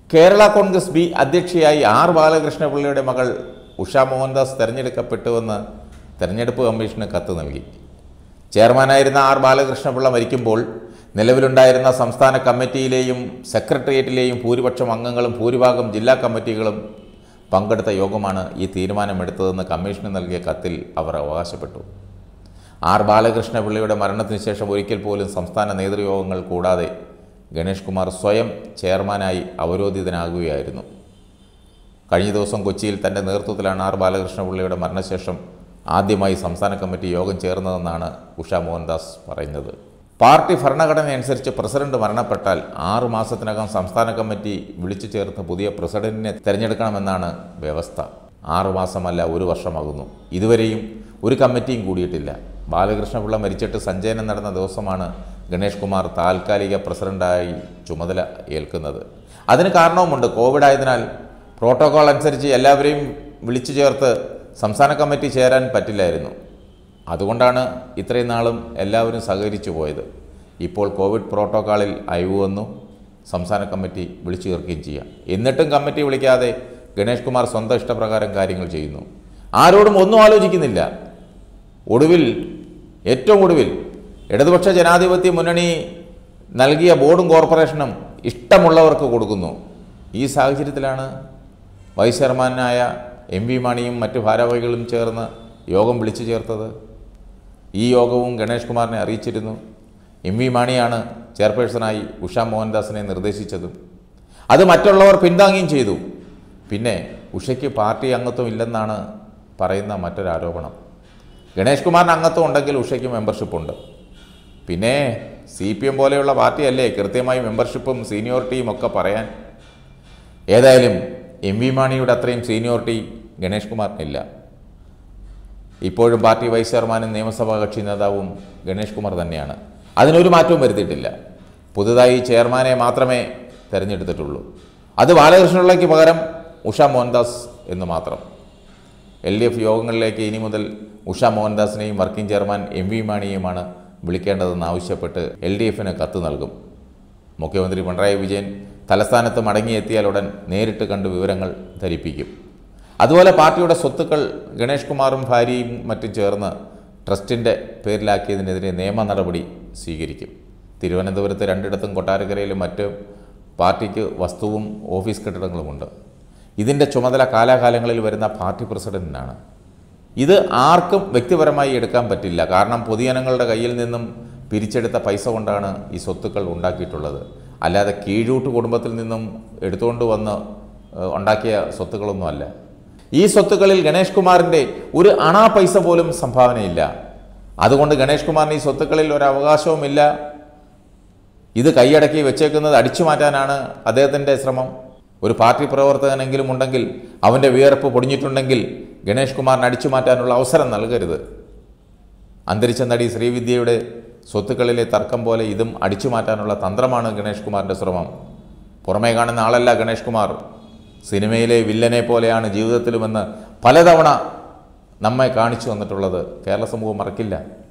Kerala Congress B അധ്യക്ഷയായി R ബാലകൃഷ്ണപിള്ളയുടെ മകൾ ഉഷ മോഹൻദാസ് തെരഞ്ഞെടുക്കപ്പെട്ടുവെന്ന് തെരഞ്ഞെടുപ്പ് കമ്മീഷന് കത്ത് നൽകി ചെയർമാനായിരുന്ന ആർ ബാലകൃഷ്ണപിള്ള മരിക്കുമ്പോൾ നിലവിലുണ്ടായിരുന്ന സംസ്ഥാന കമ്മിറ്റിയിലെയും സെക്രട്ടേറിയറ്റിലെയും ഭൂരിപക്ഷം അംഗങ്ങളും ഭൂരിഭാഗം ജില്ലാ കമ്മിറ്റികളും പങ്കെടുത്ത യോഗമാണ് ഈ തീരുമാനമെടുത്തതെന്ന് കമ്മീഷന് നൽകിയ കത്തിൽ അവർ അവകാശപ്പെട്ടു ആർ ബാലകൃഷ്ണപിള്ളയുടെ മരണത്തിന് ശേഷം ഒരിക്കൽ പോലും സംസ്ഥാന നേതൃയോഗങ്ങൾ കൂടാതെ ഗണേഷ് കുമാർ സ്വയം ചെയർമാനായി അവരോധിതനാകുകയായിരുന്നു കഴിഞ്ഞ ദിവസം കൊച്ചിയിൽ തൻ്റെ നേതൃത്വത്തിലാണ് ആർ ബാലകൃഷ്ണപിള്ളയുടെ മരണശേഷം ആദ്യമായി സംസ്ഥാന കമ്മിറ്റി യോഗം ചേർന്നതെന്നാണ് ഉഷ മോഹൻദാസ് പറയുന്നത് പാർട്ടി ഭരണഘടന അനുസരിച്ച് പ്രസിഡന്റ് മരണപ്പെട്ടാൽ ആറു മാസത്തിനകം സംസ്ഥാന കമ്മിറ്റി വിളിച്ചു ചേർത്ത് പുതിയ പ്രസിഡന്റിനെ തിരഞ്ഞെടുക്കണമെന്നാണ് വ്യവസ്ഥ ആറു മാസമല്ല ഒരു വർഷമാകുന്നു ഇതുവരെയും ഒരു കമ്മിറ്റിയും കൂടിയിട്ടില്ല ബാലകൃഷ്ണപിള്ള മരിച്ചിട്ട് സഞ്ചയനം നടന്ന ദിവസമാണ് ഗണേഷ് കുമാർ താൽക്കാലിക പ്രസിഡന്റായി ചുമതല ഏൽക്കുന്നത് അതിന് കാരണവുമുണ്ട് കോവിഡ് ആയതിനാൽ പ്രോട്ടോകോൾ അനുസരിച്ച് എല്ലാവരെയും വിളിച്ചു ചേർത്ത് സംസ്ഥാന കമ്മിറ്റി ചേരാൻ പറ്റില്ലായിരുന്നു അതുകൊണ്ടാണ് ഇത്രയും നാളും എല്ലാവരും സഹകരിച്ചു പോയത് ഇപ്പോൾ കോവിഡ് പ്രോട്ടോക്കോളിൽ അയവ് വന്നു സംസ്ഥാന കമ്മിറ്റി വിളിച്ചു ചേർക്കുകയും ചെയ്യാം എന്നിട്ടും കമ്മിറ്റി വിളിക്കാതെ ഗണേഷ് കുമാർ സ്വന്തം ഇഷ്ടപ്രകാരം കാര്യങ്ങൾ ചെയ്യുന്നു ആരോടും ഒന്നും ആലോചിക്കുന്നില്ല ഒടുവിൽ ഏറ്റവും ഒടുവിൽ ഇടതുപക്ഷ ജനാധിപത്യ മുന്നണി നൽകിയ ബോർഡും കോർപ്പറേഷനും ഇഷ്ടമുള്ളവർക്ക് കൊടുക്കുന്നു ഈ സാഹചര്യത്തിലാണ് വൈസ് ചെയർമാനായ എം വി മാണിയും മറ്റു ഭാരവാഹികളും ചേർന്ന് യോഗം വിളിച്ചു ചേർത്തത് ഈ യോഗവും ഗണേഷ് കുമാറിനെ അറിയിച്ചിരുന്നു എം വി മാണിയാണ് ചെയർപേഴ്സണായി ഉഷ മോഹൻദാസിനെ നിർദ്ദേശിച്ചതും അത് മറ്റുള്ളവർ പിന്താങ്ങുകയും ചെയ്തു പിന്നെ ഉഷയ്ക്ക് പാർട്ടി അംഗത്വം ഇല്ലെന്നാണ് പറയുന്ന മറ്റൊരാരോപണം ഗണേഷ് കുമാറിന് അംഗത്വം ഉണ്ടെങ്കിൽ ഉഷയ്ക്ക് മെമ്പർഷിപ്പ് ഉണ്ട് പിന്നെ സി പി എം പോലെയുള്ള പാർട്ടിയല്ലേ കൃത്യമായി മെമ്പർഷിപ്പും സീനിയോറിറ്റിയും ഒക്കെ പറയാൻ ഏതായാലും എം വി മാണിയുടെ അത്രയും സീനിയോറിറ്റി ഗണേഷ് കുമാറിനില്ല ഇപ്പോഴും പാർട്ടി വൈസ് ചെയർമാനും നിയമസഭാ കക്ഷി നേതാവും ഗണേഷ് കുമാർ തന്നെയാണ് അതിനൊരു മാറ്റവും വരുത്തിയിട്ടില്ല പുതുതായി ചെയർമാനെ മാത്രമേ തിരഞ്ഞെടുത്തിട്ടുള്ളൂ അത് ബാലകൃഷ്ണപിള്ളയ്ക്ക് പകരം ഉഷ മോഹൻദാസ് എന്ന് മാത്രം എൽ ഡി എഫ് യോഗങ്ങളിലേക്ക് ഇനി മുതൽ ഉഷ മോഹൻദാസിനെയും വർക്കിംഗ് ചെയർമാൻ എം വി മാണിയുമാണ് വിളിക്കേണ്ടതെന്ന് ആവശ്യപ്പെട്ട് എൽ ഡി എഫിന് കത്ത് നൽകും മുഖ്യമന്ത്രി പിണറായി വിജയൻ തലസ്ഥാനത്ത് മടങ്ങിയെത്തിയാൽ ഉടൻ നേരിട്ട് കണ്ട് വിവരങ്ങൾ ധരിപ്പിക്കും അതുപോലെ പാർട്ടിയുടെ സ്വത്തുക്കൾ ഗണേഷ് കുമാറും ഭാര്യയും മറ്റും ചേർന്ന് ട്രസ്റ്റിൻ്റെ പേരിലാക്കിയതിനെതിരെ നിയമ നടപടി സ്വീകരിക്കും തിരുവനന്തപുരത്ത് രണ്ടിടത്തും കൊട്ടാരക്കരയിലും മറ്റ് പാർട്ടിക്ക് വസ്തുവും ഓഫീസ് കെട്ടിടങ്ങളുമുണ്ട് ഇതിൻ്റെ ചുമതല കാലാകാലങ്ങളിൽ വരുന്ന പാർട്ടി പ്രസിഡന്റിനാണ് ഇത് ആർക്കും വ്യക്തിപരമായി എടുക്കാൻ പറ്റില്ല കാരണം പൊതുജനങ്ങളുടെ കയ്യിൽ നിന്നും പിരിച്ചെടുത്ത പൈസ കൊണ്ടാണ് ഈ സ്വത്തുക്കൾ ഉണ്ടാക്കിയിട്ടുള്ളത് അല്ലാതെ കീഴൂട്ട് കുടുംബത്തിൽ നിന്നും എടുത്തുകൊണ്ട് വന്ന് ഏഹ്, ഉണ്ടാക്കിയ സ്വത്തുക്കളൊന്നുമല്ല ഈ സ്വത്തുക്കളിൽ ഗണേഷ് കുമാറിൻ്റെ ഒരു അണാ പൈസ പോലും സംഭാവനയില്ല അതുകൊണ്ട് ഗണേഷ് കുമാറിന് ഈ സ്വത്തുക്കളിൽ ഒരു അവകാശവുമില്ല ഇത് കൈയടക്കി വെച്ചേക്കുന്നത് അടിച്ചു മാറ്റാനാണ് അദ്ദേഹത്തിൻ്റെ ശ്രമം ഒരു പാർട്ടി പ്രവർത്തകനെങ്കിലും ഉണ്ടെങ്കിൽ അവൻ്റെ വിയർപ്പ് പൊടിഞ്ഞിട്ടുണ്ടെങ്കിൽ ഗണേഷ് കുമാറിന് അടിച്ചു മാറ്റാനുള്ള അവസരം നൽകരുത് അന്തരിച്ച നടി ശ്രീവിദ്യയുടെ സ്വത്തുക്കളിലെ തർക്കം പോലെ ഇതും അടിച്ചു മാറ്റാനുള്ള തന്ത്രമാണ് ഗണേഷ് കുമാറിൻ്റെ ശ്രമം പുറമേ കാണുന്ന ആളല്ല ഗണേഷ് കുമാർ സിനിമയിലെ വില്ലനെ പോലെയാണ് ജീവിതത്തിലുമെന്ന് പലതവണ നമ്മെ കാണിച്ചു വന്നിട്ടുള്ളത് കേരള സമൂഹം മറക്കില്ല